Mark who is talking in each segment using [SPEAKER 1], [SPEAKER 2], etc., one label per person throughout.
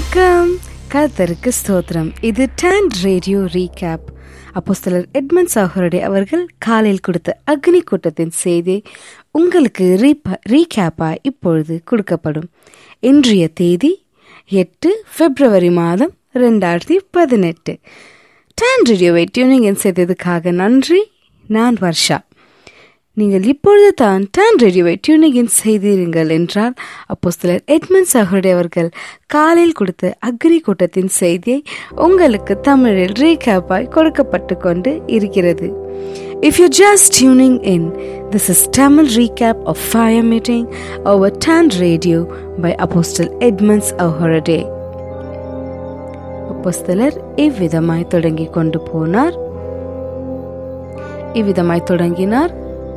[SPEAKER 1] வணக்கம் கர்த்தருக்கு ஸ்தோத்திரம் இது டான் ரேடியோ ரீகேப் அப்போஸ்தலர் எட்மண்ட் சாகரடே அவர்கள் காலையில் கொடுத்த அக்னி கூட்டத்தின் செய்தி உங்களுக்கு ரீப ரீகேப்பா இப்பொழுது கொடுக்கப்படும் இன்றைய தேதி எட்டு பிப்ரவரி மாதம் ரெண்டாயிரத்தி பதினெட்டு டான் ரேடியோவை டியூனிங் செய்ததுக்காக நன்றி நான் வர்ஷா நீங்கள் இப்பொழுது தான் டான் ரேடியோவை டியூனிங் இன் செய்தீர்கள் என்றால் அப்போஸ்தலர் எட்மண்ட் சஹோடே அவர்கள் காலையில் கொடுத்த அக்ரி கூட்டத்தின் செய்தியை உங்களுக்கு தமிழில் ரீகேப்பாய் கொடுக்கப்பட்டு கொண்டு இருக்கிறது If you're just tuning in, this is Tamil recap of Fire Meeting over Tan Radio by Apostle Edmonds Ahorade. அப்போஸ்தலர் இவ்விதமாய் தொடங்கி கொண்டு போனார் இவ்விதமாய் தொடங்கினார்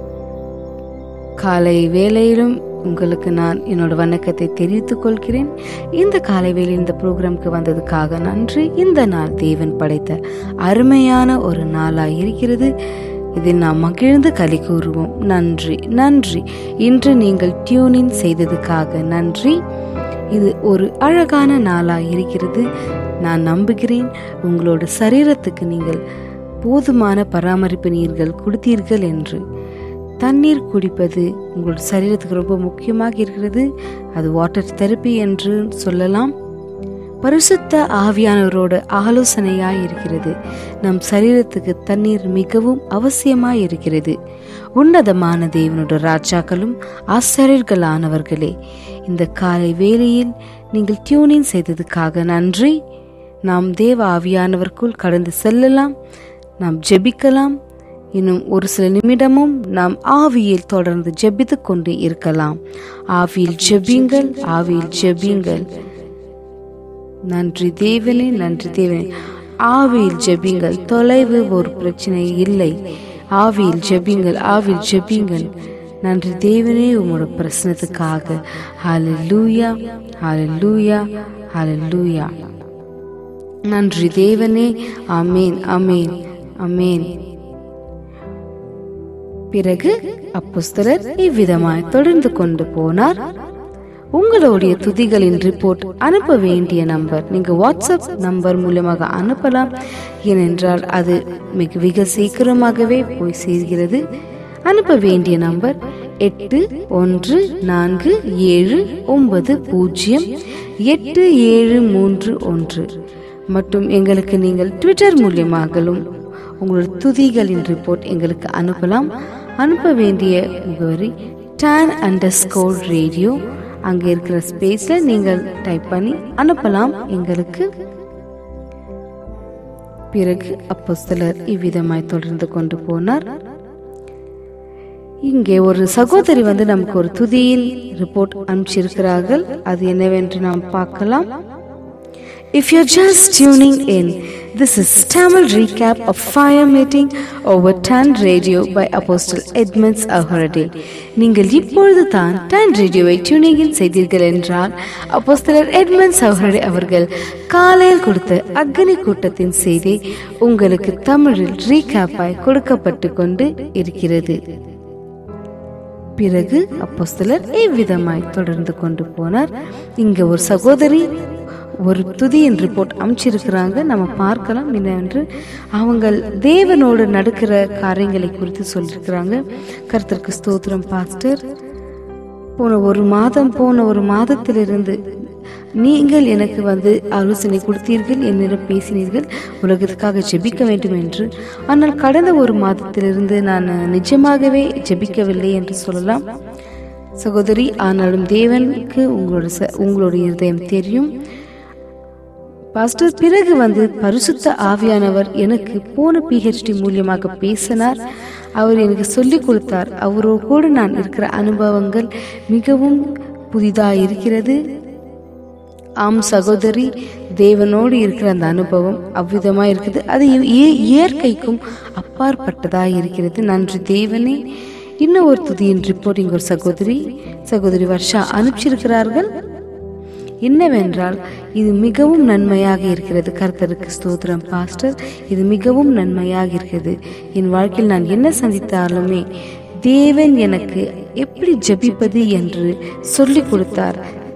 [SPEAKER 1] காலை வேளையிலும் உங்களுக்கு நான் என்னோட வணக்கத்தை தெரிவித்துக் கொள்கிறேன் இந்த காலை வேளையில் இந்த ப்ரோக்ராம்க்கு வந்ததுக்காக நன்றி இந்த நாள் தேவன் படைத்த அருமையான ஒரு நாளாய் இருக்கிறது இதில் நாம் மகிழ்ந்து களி கூறுவோம் நன்றி நன்றி இன்று நீங்கள் டியூனின் செய்ததுக்காக நன்றி இது ஒரு அழகான நாளாய் இருக்கிறது நான் நம்புகிறேன் உங்களோட சரீரத்துக்கு நீங்கள் போதுமான பராமரிப்பு நீர்கள் கொடுத்தீர்கள் என்று தண்ணீர் குடிப்பது உங்களோட சரீரத்துக்கு ரொம்ப முக்கியமாக இருக்கிறது அது வாட்டர் தெரப்பி என்று சொல்லலாம் பரிசுத்த ஆவியானவரோட ஆலோசனையாய் இருக்கிறது நம் சரீரத்துக்கு தண்ணீர் மிகவும் அவசியமாய் இருக்கிறது உன்னதமான தேவனோட ராஜாக்களும் ஆசிரியர்களானவர்களே இந்த காலை வேளையில் நீங்கள் டியூனிங் செய்ததுக்காக நன்றி நாம் தேவ ஆவியானவருக்குள் கடந்து செல்லலாம் நாம் ஜெபிக்கலாம் இன்னும் ஒரு சில நிமிடமும் நாம் ஆவியில் தொடர்ந்து ஜெபித்து கொண்டு இருக்கலாம் ஆவியில் ஜெபிங்கள் ஆவியில் ஜெபிங்கள் நன்றி தேவனே நன்றி தேவனே ஆவியில் ஜெபிங்கள் தொலைவு ஒரு பிரச்சனை இல்லை ஆவியில் ஜெபிங்கள் ஆவியில் ஜெபிங்கள் நன்றி தேவனே உங்களோட பிரச்சனத்துக்காக ஹalleluya ஹalleluya ஹalleluya நன்றி தேவனே ஆமேன் ஆமேன் ஆமேன் பிறகு அப்போஸ்தலர் இவ்விதமாய் தொடர்ந்து கொண்டு போனார் உங்களுடைய துதிகளின் ரிப்போர்ட் அனுப்ப வேண்டிய நம்பர் நீங்க வாட்ஸ்அப் நம்பர் மூலமாக அனுப்பலாம் ஏனென்றால் அது மிக மிக சீக்கிரமாகவே போய் சேர்கிறது அனுப்ப வேண்டிய நம்பர் எட்டு ஒன்று நான்கு ஏழு ஒன்பது பூஜ்ஜியம் எட்டு ஏழு மூன்று ஒன்று மற்றும் எங்களுக்கு நீங்கள் ட்விட்டர் மூலியமாகலும் உங்களோட துதிகளின் ரிப்போர்ட் எங்களுக்கு அனுப்பலாம் அனுப்ப வேண்டிய முகவரி டான் அண்டர் ஸ்கோர் ரேடியோ அங்கே இருக்கிற ஸ்பேஸ்ல நீங்கள் டைப் பண்ணி அனுப்பலாம் எங்களுக்கு பிறகு அப்போஸ்தலர் இவ்விதமாய் தொடர்ந்து கொண்டு போனார் இங்கே ஒரு சகோதரி வந்து நமக்கு ஒரு துதியின் ரிப்போர்ட் அனுப்பிச்சிருக்கிறார்கள் அது என்னவென்று நாம் பார்க்கலாம் If you're just tuning in, this is Tamil recap of Fire Meeting over Tan Radio by Apostle Edmonds Ahorade. நீங்கள் இப்பொழுது தான் டான் ரேடியோவை டியூனிங் இன் செய்தீர்கள் என்றால் அப்போஸ்தலர் எட்மண்ட்ஸ் அவரடே அவர்கள் காலையில் கொடுத்த அக்னி கூட்டத்தின் செய்தி உங்களுக்கு தமிழில் ரீகேப்பாய் கொடுக்கப்பட்டு கொண்டு இருக்கிறது பிறகு அப்போஸ்தலர் இவ்விதமாய் தொடர்ந்து கொண்டு போனார் இங்க ஒரு சகோதரி ஒரு துதியின் ரிப்போர்ட் அமைச்சிருக்கிறாங்க நம்ம பார்க்கலாம் என்னவென்று அவங்க தேவனோடு நடக்கிற காரியங்களை குறித்து சொல்லியிருக்கிறாங்க கருத்திற்கு ஸ்தோத்திரம் பாஸ்டர் போன ஒரு மாதம் போன ஒரு மாதத்திலிருந்து நீங்கள் எனக்கு வந்து ஆலோசனை கொடுத்தீர்கள் என்னிடம் பேசினீர்கள் உலகத்துக்காக ஜெபிக்க வேண்டும் என்று ஆனால் கடந்த ஒரு மாதத்திலிருந்து நான் நிஜமாகவே ஜெபிக்கவில்லை என்று சொல்லலாம் சகோதரி ஆனாலும் தேவனுக்கு உங்களோட உங்களோட இருதயம் தெரியும் பாஸ்டர் பிறகு வந்து பரிசுத்த ஆவியானவர் எனக்கு போன பிஹெச்டி மூலியமாக பேசினார் அவர் எனக்கு சொல்லி கொடுத்தார் அவரோடு கூட நான் இருக்கிற அனுபவங்கள் மிகவும் புதிதாக இருக்கிறது ஆம் சகோதரி தேவனோடு இருக்கிற அந்த அனுபவம் அவ்விதமா இருக்குது அது இயற்கைக்கும் அப்பாற்பட்டதா இருக்கிறது நன்றி தேவனே இன்னும் ஒரு துதியின் ரிப்போர்ட்டிங் ஒரு சகோதரி சகோதரி வர்ஷா அனுப்பிச்சிருக்கிறார்கள் என்னவென்றால் இது மிகவும் நன்மையாக இருக்கிறது கர்த்தருக்கு ஸ்தோத்திரம் பாஸ்டர் இது மிகவும் நன்மையாக இருக்கிறது என் வாழ்க்கையில் நான் என்ன சந்தித்தாலுமே தேவன் எனக்கு எப்படி ஜெபிப்பது என்று சொல்லிக் கொடுத்தார்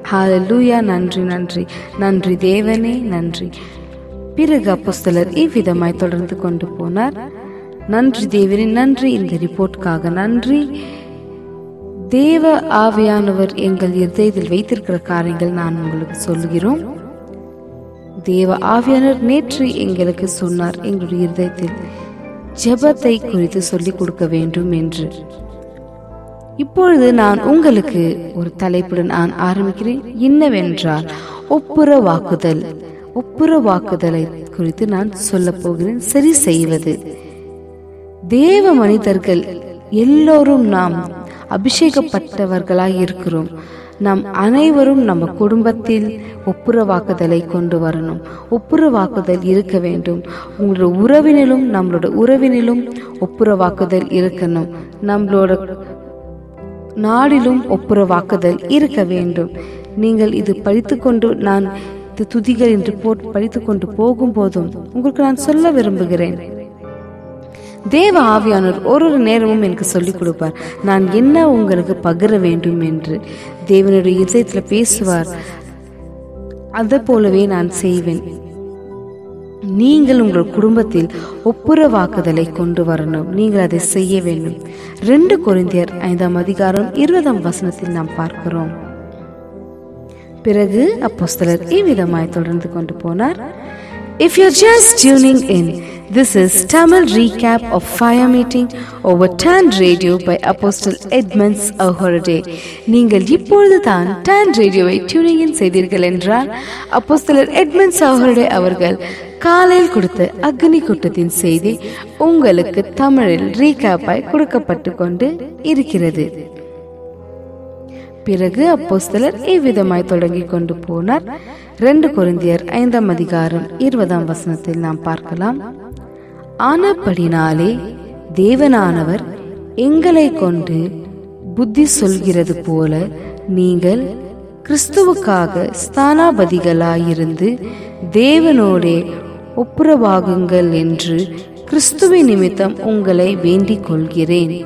[SPEAKER 1] ஹalleluya நன்றி நன்றி நன்றி தேவனே நன்றி பிறகு அப்போஸ்தலர் இவ்விதமாய் தொடர்ந்து கொண்டு போனார் நன்றி தேவனே நன்றி இந்த ரிப்போர்ட்காக நன்றி தேவ ஆவியானவர் எங்கள் இருதயத்தில் வைத்திருக்கிற காரியங்கள் நான் உங்களுக்கு சொல்லுகிறோம் தேவ ஆவியானவர் நேற்று எங்களுக்கு சொன்னார் எங்களுடைய இருதயத்தில் ஜெபத்தை குறித்து சொல்லிக் கொடுக்க வேண்டும் என்று இப்பொழுது நான் உங்களுக்கு ஒரு தலைப்புடன் நான் ஆரம்பிக்கிறேன் என்னவென்றால் ஒப்புர வாக்குதல் ஒப்புர வாக்குதலை குறித்து நான் சொல்ல போகிறேன் சரி செய்வது தேவ மனிதர்கள் எல்லோரும் நாம் அபிஷேகப்பட்டவர்களாய் இருக்கிறோம் நாம் அனைவரும் நம்ம குடும்பத்தில் ஒப்புரவாக்குதலை கொண்டு வரணும் ஒப்புரவாக்குதல் இருக்க வேண்டும் உங்களோட உறவினிலும் நம்மளோட உறவினிலும் ஒப்புரவாக்குதல் இருக்கணும் நம்மளோட நாடிலும் ஒப்புரவாக்குதல் இருக்க வேண்டும் நீங்கள் இது படித்துக்கொண்டு நான் இது துதிகள் என்று போட்டு படித்துக்கொண்டு போகும்போதும் உங்களுக்கு நான் சொல்ல விரும்புகிறேன் தேவ ஆவியானவர் ஒரு ஒரு நேரமும் எனக்கு சொல்லிக் கொடுப்பார் நான் என்ன உங்களுக்கு பகிர வேண்டும் என்று தேவனுடைய இதயத்தில் பேசுவார் அதை போலவே நான் செய்வேன் நீங்கள் உங்கள் குடும்பத்தில் ஒப்புரவாக்குதலை கொண்டு வரணும் நீங்கள் அதை செய்ய வேண்டும் ரெண்டு கொரிந்தியர் ஐந்தாம் அதிகாரம் இருபதாம் வசனத்தில் நாம் பார்க்கிறோம் பிறகு அப்போஸ்தலர் இவ்விதமாய் தொடர்ந்து கொண்டு போனார் If you're just tuning in, this is Tamil recap of fire meeting over Tan Radio by Apostle Edmonds Ahorade. நீங்கள் இப்பொழுது தான் டான் ரேடியோவை டியூனிங் இன் செய்தீர்கள் என்றால் அப்போஸ்தலர் எட்மண்ட்ஸ் அவருடைய அவர்கள் காலையில் கொடுத்த அக்னி கூட்டத்தின் செய்தி உங்களுக்கு தமிழில் ரீகேப்பாய் கொடுக்கப்பட்டு கொண்டு இருக்கிறது பிறகு அப்போஸ்தலர் இவ்விதமாய் தொடங்கி கொண்டு போனார் ரெண்டு கொரிந்தியர் ஐந்தாம் அதிகாரம் இருபதாம் வசனத்தில் நாம் பார்க்கலாம் ஆனப்படினாலே தேவனானவர் எங்களை கொண்டு புத்தி சொல்கிறது போல நீங்கள் கிறிஸ்துவுக்காக ஸ்தானாபதிகளாயிருந்து தேவனோடே ஒப்புரவாகுங்கள் என்று கிறிஸ்துவின் நிமித்தம் உங்களை வேண்டிக் கொள்கிறேன்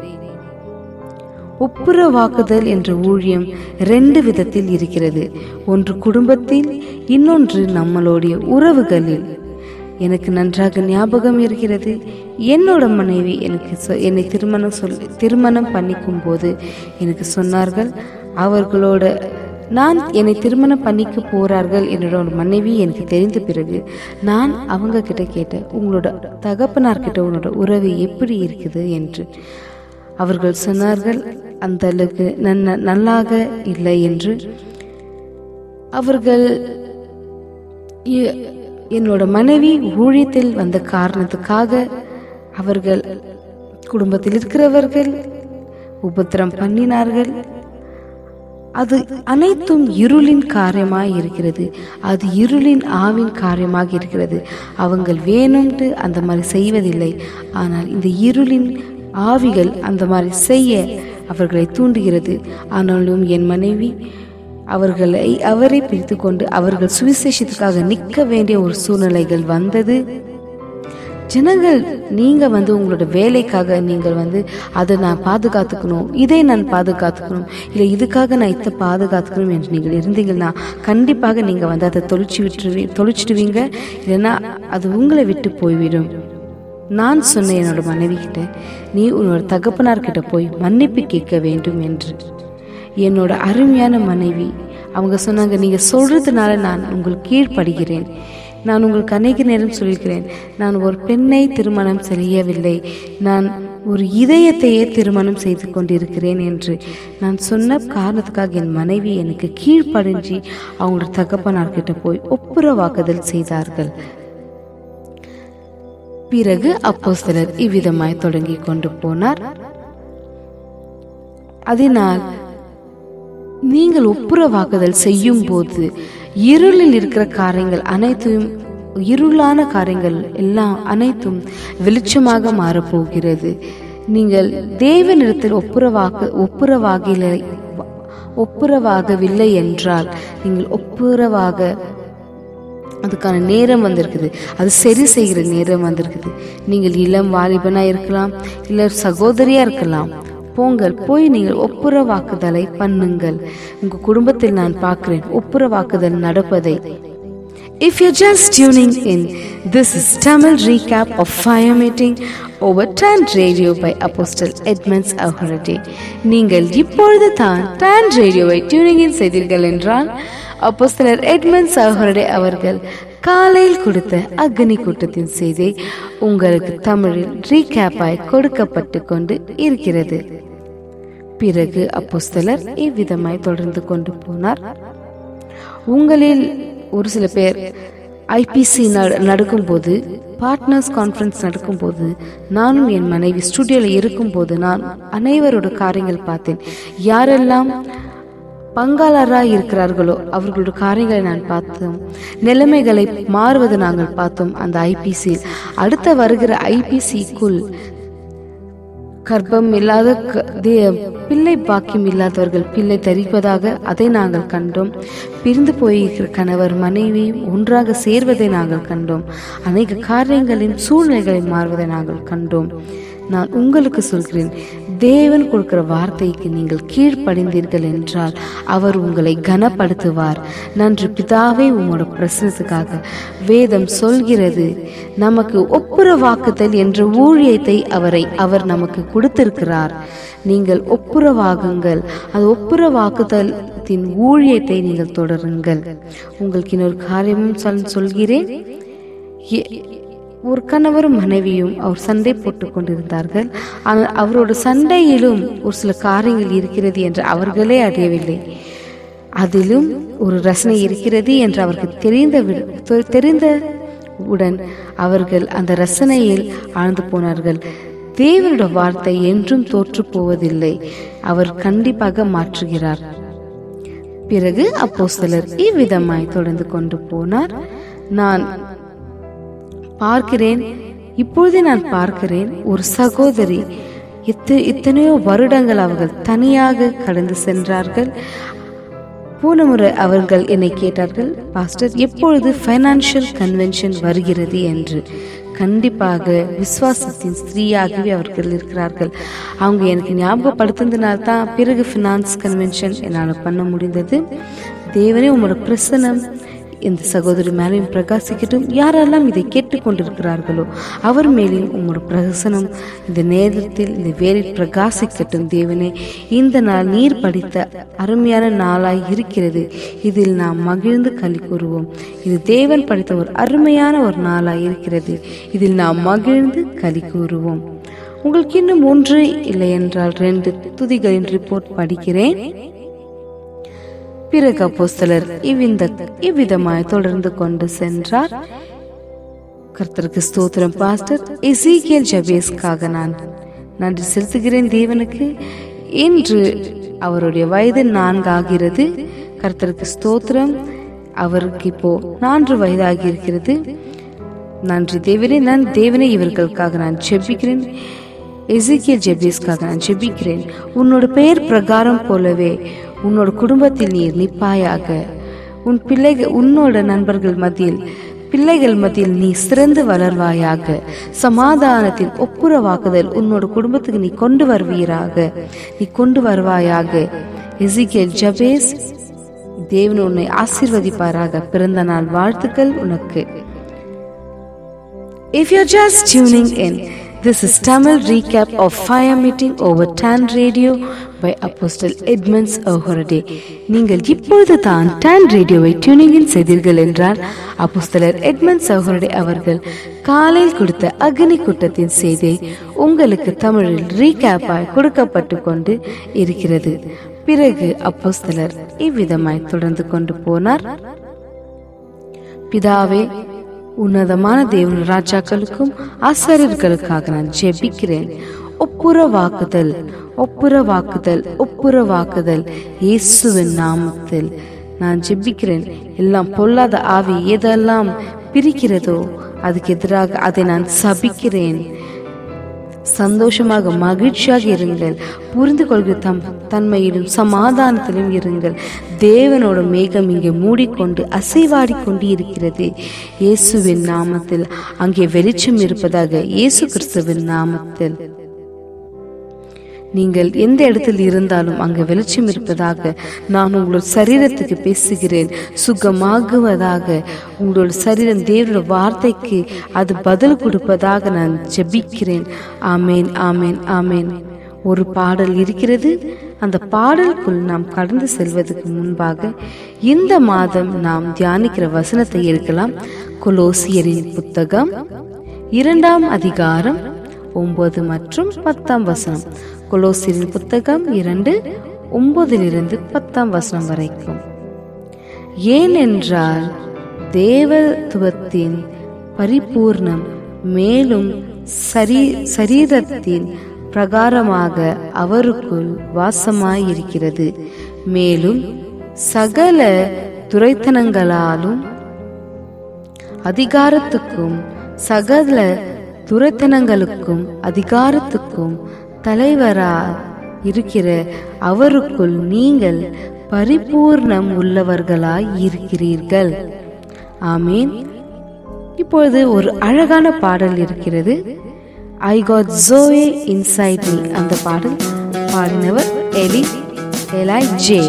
[SPEAKER 1] ஒப்புரவாக்குதல் என்ற ஊழியம் ரெண்டு விதத்தில் இருக்கிறது ஒன்று குடும்பத்தில் இன்னொன்று நம்மளுடைய உறவுகளில் எனக்கு நன்றாக ஞாபகம் இருக்கிறது என்னோட மனைவி எனக்கு சொ- என்னை திருமணம் சொல் திருமணம் பண்ணிக்கும் போது எனக்கு சொன்னார்கள் அவர்களோட நான் என்னை திருமணம் பண்ணிக்க போறார்கள் என்னோட ஒரு மனைவி எனக்கு தெரிந்த பிறகு நான் அவங்க கிட்ட கேட்டேன் உங்களோட தகப்பனார் கிட்ட உன்னோட உறவு எப்படி இருக்குது என்று அவர்கள் சொன்னார்கள் அந்த அளவுக்கு நன்ன நல்லாக இல்லை என்று அவர்கள் எ- என்னோட மனைவி ஊழியத்தில் வந்த காரணத்துக்காக அவர்கள் குடும்பத்தில் இருக்கிறவர்கள் உபத்திரம் பண்ணினார்கள் அது அனைத்தும் இருளின் காரியமாய் இருக்கிறது அது இருளின் ஆவின் காரியமாக இருக்கிறது அவங்கள் வேணும்ட்டு அந்த மாதிரி செய்வதில்லை ஆனால் இந்த இருளின் ஆவிகள் அந்த மாதிரி செய்ய அவர்களை தூண்டுகிறது ஆனாலும் என் மனைவி அவர்களை அவரை பிரித்து கொண்டு அவர்கள் சுவிசேஷத்துக்காக நிற்க வேண்டிய ஒரு சூழ்நிலைகள் வந்தது ஜனங்கள் நீங்க வந்து உங்களோட வேலைக்காக நீங்கள் வந்து அதை நான் பாதுகாத்துக்கணும் இதை நான் பாதுகாத்துக்கணும் இல்லை இதுக்காக நான் இதை பாதுகாத்துக்கணும் என்று நீங்கள் இருந்தீங்கன்னா கண்டிப்பாக நீங்க வந்து அதை தொழிச்சு விட்டுருவி தொழிச்சிடுவீங்க இல்லைன்னா அது உங்களை விட்டு போய்விடும் நான் சொன்னேன் என்னோட மனைவி கிட்ட நீ உன்னோட தகப்பனார் கிட்ட போய் மன்னிப்பு கேட்க வேண்டும் என்று என்னோட அருமையான மனைவி அவங்க சொன்னாங்க நீங்க சொல்றதுனால நான் உங்களுக்கு கீழ்ப்படுகிறேன் நான் உங்களுக்கு அநேக நேரம் சொல்லியிருக்கிறேன் நான் ஒரு பெண்ணை திருமணம் செய்யவில்லை நான் ஒரு இதயத்தையே திருமணம் செய்து கொண்டிருக்கிறேன் என்று நான் சொன்ன காரணத்துக்காக என் மனைவி எனக்கு கீழ்ப்படிஞ்சு அவங்களோட தகப்பனார்கிட்ட போய் ஒப்புரவாக்குதல் செய்தார்கள் பிறகு அப்போஸ்தலர் இவ்விதமாய் தொடங்கி கொண்டு போனார் அதனால் நீங்கள் ஒப்புரவாக்குதல் செய்யும் போது இருளில் இருக்கிற காரியங்கள் அனைத்தையும் இருளான காரியங்கள் எல்லாம் அனைத்தும் வெளிச்சமாக மாறப்போகிறது நீங்கள் தேவனிடத்தில் ஒப்புரவாக்கு ஒப்புரவாகில ஒப்புரவாகவில்லை என்றால் நீங்கள் ஒப்புரவாக அதுக்கான நேரம் வந்திருக்குது அது சரி செய்கிற நேரம் வந்திருக்குது நீங்கள் இளம் வாலிபனா இருக்கலாம் இல்லை சகோதரியா இருக்கலாம் போங்கள் போய் நீங்கள் ஒப்புரவாக்குதலை பண்ணுங்கள் உங்க குடும்பத்தில் நான் பார்க்கிறேன் ஒப்புரவாக்குதல் நடப்பதை If you're just tuning in, this is Tamil recap of Fire Meeting over Tan Radio by Apostle Edmonds Authority. நீங்கள் இப்பொழுது தான் டான் ரேடியோவை டியூனிங் இன் செய்தீர்கள் என்றால் அப்போஸ்தலர் எட்மண்ட்ஸ் அவர்களுடைய அவர்கள் காலையில் கொடுத்த அக்னி கூட்டத்தின் செய்தி உங்களுக்கு தமிழில் ரீகேப்பாய் கொடுக்கப்பட்டு கொண்டு இருக்கிறது பிறகு அப்போஸ்தலர் இவ்விதமாய் தொடர்ந்து கொண்டு போனார் உங்களில் ஒரு சில பேர் ஐபிசி நடக்கும்போது பார்ட்னர்ஸ் கான்ஃபரன்ஸ் நடக்கும்போது நானும் என் மனைவி ஸ்டுடியோவில் இருக்கும்போது நான் அனைவரோட காரியங்கள் பார்த்தேன் யாரெல்லாம் பங்காளராக இருக்கிறார்களோ அவர்களோட காரியங்களை நான் பார்த்தோம் நிலைமைகளை மாறுவதை நாங்கள் பார்த்தோம் அந்த ஐபிசி அடுத்த வருகிற ஐபிசிக்குள் கர்ப்பம் இல்லாத க- தே- பிள்ளை பாக்கியம் இல்லாதவர்கள் பிள்ளை தரிப்பதாக அதை நாங்கள் கண்டோம் பிரிந்து போயிருக்கிற கணவர் மனைவியும் ஒன்றாக சேர்வதை நாங்கள் கண்டோம் அநேக காரியங்களின் சூழ்நிலைகளை மாறுவதை நாங்கள் கண்டோம் நான் உங்களுக்கு சொல்கிறேன் தேவன் கொடுக்கிற வார்த்தைக்கு நீங்கள் கீழ்ப்படிந்தீர்கள் என்றால் அவர் உங்களை கனப்படுத்துவார் நன்று பிதாவே உங்களோட பிரசனத்துக்காக வேதம் சொல்கிறது நமக்கு ஒப்புரவாக்குதல் என்ற ஊழியத்தை அவரை அவர் நமக்கு கொடுத்திருக்கிறார் நீங்கள் ஒப்புரவாகுங்கள் அது ஒப்புரவாக்குதலின் ஊழியத்தை நீங்கள் தொடருங்கள் உங்களுக்கு இன்னொரு காரியமும் சொல் சொல்கிறேன் எ- ஒரு கணவரும் மனைவியும் அவர் சண்டை போட்டுக் கொண்டிருந்தார்கள் ஆனால் அவரோட சண்டையிலும் ஒரு சில காரியங்கள் இருக்கிறது என்று அவர்களே அறியவில்லை அதிலும் ஒரு ரசனை இருக்கிறது என்று அவருக்கு தெரிந்த வி- தெ- தெரிந்தவுடன் அவர்கள் அந்த ரசனையில் ஆழ்ந்து போனார்கள் தேவனோட வார்த்தை என்றும் தோற்று போவதில்லை அவர் கண்டிப்பாக மாற்றுகிறார் பிறகு அப்போஸ்தலர் இவ்விதமாய் தொடர்ந்து கொண்டு போனார் நான் பார்க்கிறேன் இப்பொழுதே நான் பார்க்கிறேன் ஒரு சகோதரி இத்த- இத்தனையோ வருடங்கள் அவர்கள் தனியாக கடந்து சென்றார்கள் போன முறை அவர்கள் என்னை கேட்டார்கள் பாஸ்டர் எப்பொழுது ஃபைனான்சியல் கன்வென்ஷன் வருகிறது என்று கண்டிப்பாக விசுவாசத்தின் ஸ்திரீயாகவே அவர்கள் இருக்கிறார்கள் அவங்க எனக்கு ஞாபகப்படுத்துனதுனால தான் பிறகு ஃபினான்ஸ் கன்வென்ஷன் என்னால் பண்ண முடிந்தது தேவனே உங்களோட பிரசனம் இந்த சகோதரி மேலேயும் பிரகாசிக்கட்டும் யாரெல்லாம் இதை கேட்டுக்கொண்டிருக்கிறார்களோ அவர் மேலேயும் உங்களோட பிரசனம் இந்த நேரத்தில் இந்த வேலில் பிரகாசிக்கட்டும் தேவனே இந்த நாள் நீர் படித்த அருமையான நாளாய் இருக்கிறது இதில் நாம் மகிழ்ந்து களி கூறுவோம் இது தேவன் படித்த ஒரு அருமையான ஒரு நாளாய் இருக்கிறது இதில் நாம் மகிழ்ந்து களி கூறுவோம் உங்களுக்கு இன்னும் ஒன்று இல்லை என்றால் ரெண்டு துதிகளின் ரிப்போர்ட் படிக்கிறேன் பிறகு அப்போஸ்தலர் இவ்விந்த இவ்விதமாய் தொடர்ந்து கொண்டு சென்றார் கர்த்தருக்கு ஸ்தோத்திரம் பாஸ்டர் எசீக்கியல் ஜபேஸ்க்காக நான் நன்றி செலுத்துகிறேன் தேவனுக்கு இன்று அவருடைய வயது நான்கு ஆகிறது கர்த்தருக்கு ஸ்தோத்திரம் அவருக்கு இப்போ நான்கு வயதாகி இருக்கிறது நன்றி தேவனே நான் தேவனே இவர்களுக்காக நான் ஜெபிக்கிறேன் எசிக்கியல் ஜெபேஸ்க்காக நான் ஜெபிக்கிறேன் உன்னோட பெயர் பிரகாரம் போலவே உன்னோட குடும்பத்தில் நீர் நிப்பாயாக உன் பிள்ளைகள் உன்னோட நண்பர்கள் மத்தியில் பிள்ளைகள் மத்தியில் நீ சிறந்து வளர்வாயாக சமாதானத்தின் ஒப்புரவாக்குதல் உன்னோட குடும்பத்துக்கு நீ கொண்டு வருவீராக நீ கொண்டு வருவாயாக எசிகேல் ஜபேஸ் தேவன் உன்னை ஆசீர்வதிப்பாராக பிறந்த நாள் வாழ்த்துக்கள் உனக்கு If you're just tuning in, this is Tamil recap of Fire Meeting over Tan Radio by Apostle Edmonds Ohorade. நீங்கள் இப்பொழுது தான் டான் ரேடியோவை டியூனிங் இன் செய்தீர்கள் என்றால் அப்போஸ்தலர் எட்மண்ட்ஸ் அவர்களுடைய அவர்கள் காலையில் கொடுத்த அக்னி கூட்டத்தின் செய்தி உங்களுக்கு தமிழில் ரீகேப்பாய் கொடுக்கப்பட்டு கொண்டு இருக்கிறது பிறகு அப்போஸ்தலர் இவ்விதமாய் தொடர்ந்து கொண்டு போனார் பிதாவே உன்னதமான தேவன் ராஜாக்களுக்கும் ஆசாரியர்களுக்காக நான் ஜெபிக்கிறேன் ஒப்புரவாக்குதல் ஒப்புரவாக்குதல் ஒப்புரவாக்குதல் இயேசுவின் நாமத்தில் நான் ஜெபிக்கிறேன் எல்லாம் பொல்லாத ஆவி எதெல்லாம் பிரிக்கிறதோ அதுக்கு எதிராக அதை நான் சபிக்கிறேன் சந்தோஷமாக மகிழ்ச்சியாக இருங்கள் புரிந்து கொள்கிற தம் தன்மையிலும் சமாதானத்திலும் இருங்கள் தேவனோட மேகம் இங்கே மூடிக்கொண்டு அசைவாடி கொண்டு இருக்கிறது இயேசுவின் நாமத்தில் அங்கே வெளிச்சம் இருப்பதாக இயேசு கிறிஸ்துவின் நாமத்தில் நீங்கள் எந்த இடத்தில் இருந்தாலும் அங்கு வெளிச்சம் இருப்பதாக நான் உங்களோட சரீரத்துக்கு பேசுகிறேன் சுகமாகுவதாக உங்களோட சரீரம் தேவனோட வார்த்தைக்கு அது பதில் கொடுப்பதாக நான் ஜெபிக்கிறேன் ஆமேன் ஆமேன் ஆமேன் ஒரு பாடல் இருக்கிறது அந்த பாடலுக்குள் நாம் கடந்து செல்வதற்கு முன்பாக இந்த மாதம் நாம் தியானிக்கிற வசனத்தை இருக்கலாம் கொலோசியரின் புத்தகம் இரண்டாம் அதிகாரம் ஒன்பது மற்றும் பத்தாம் வசனம் கொலோசியரின் புத்தகம் இரண்டு ஒன்பதிலிருந்து பத்தாம் வசனம் வரைக்கும் ஏனென்றால் தேவத்துவத்தின் பரிபூர்ணம் மேலும் சரீ சரீரத்தின் பிரகாரமாக அவருக்குள் வாசமாயிருக்கிறது மேலும் சகல துரைத்தனங்களாலும் அதிகாரத்துக்கும் சகல துரைத்தனங்களுக்கும் அதிகாரத்துக்கும் தலைவரா இருக்கிற அவருக்குள் நீங்கள் பரிபூர்ணம் உள்ளவர்களாய் இருக்கிறீர்கள் ஆமீன் இப்பொழுது ஒரு அழகான பாடல் இருக்கிறது I got joy inside me அந்த பாடல் பாடினவர் எலி எலாய் ஜே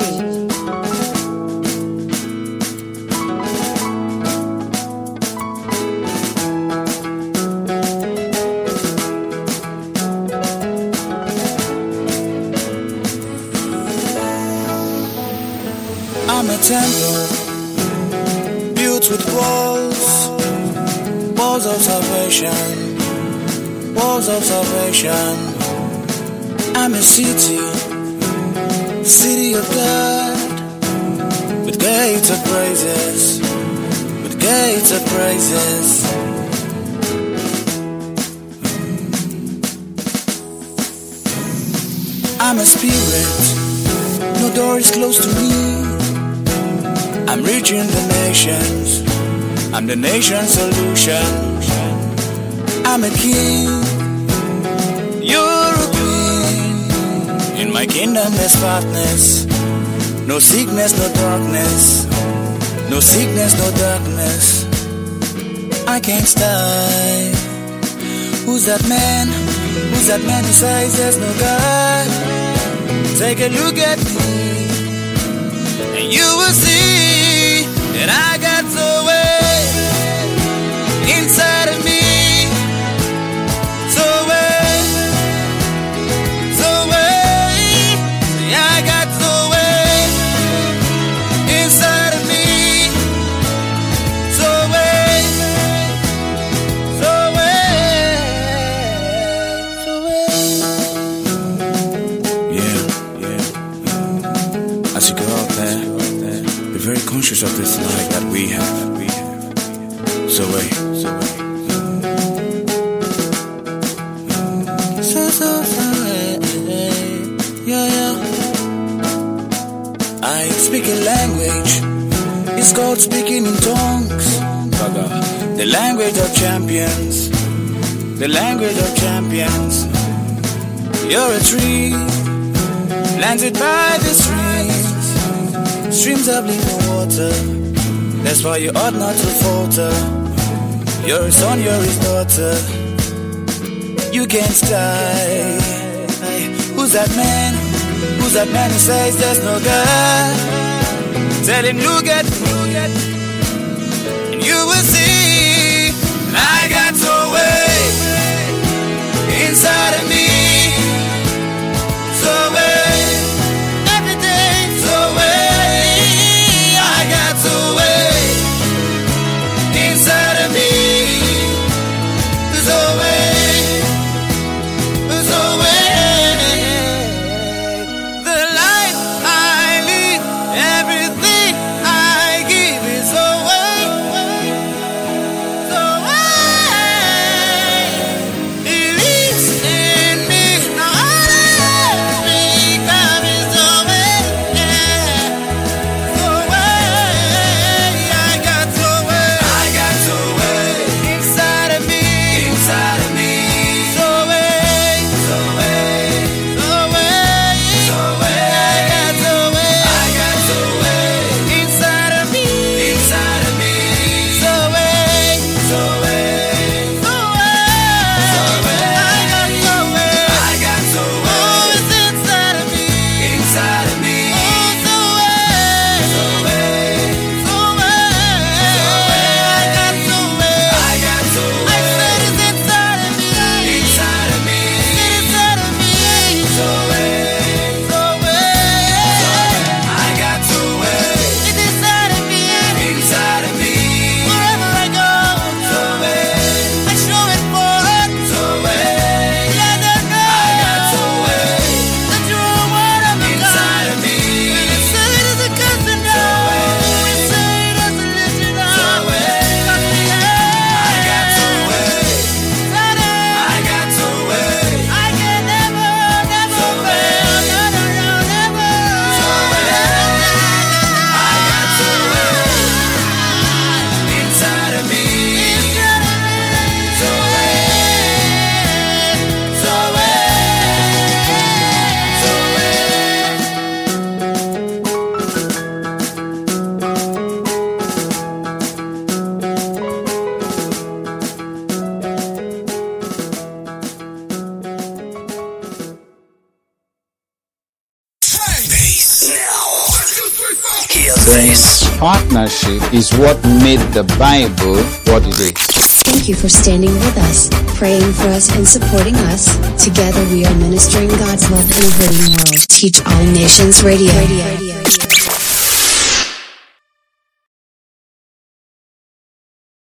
[SPEAKER 2] I'm a temple built with walls, walls of salvation, walls of salvation. I'm a city, city of God, with gates of praises, with gates of praises. I'm a spirit, no door is closed to me. I'm reaching the nations. I'm the nation's solution. I'm a king. You're a queen. In my kingdom there's fatness. No sickness, no darkness. No sickness, no darkness. I can't stay. Who's that man? Who's that man who says there's no God? Take a look at me and you will see that I got so way inside of me. So way, so way, yeah, I got so way inside of me. So way, so way, so way. Yeah, yeah. As you go out there, be very conscious of this life that we have. So wait, so wait. So, so, so, yeah, yeah. I speak a language. It's called speaking in tongues. The language of champions. The language of champions. You're a tree planted by the streams, streams of living water. That's why you ought not to falter. You're his son, you're his daughter. You can't stay. Who's that man? Who's that man who says there's no God? Tell him, look at me, and you will see I got so way inside of me. So way, every day, so way, I got so way inside of me. So way, so way, the life I live, everything I give is so way, so way. It is
[SPEAKER 3] This
[SPEAKER 4] Partnership is what made the Bible what it is.
[SPEAKER 5] Thank you for standing with us, praying for us, and supporting us. Together we are ministering God's love in a hurting world. Teach All Nations Radio.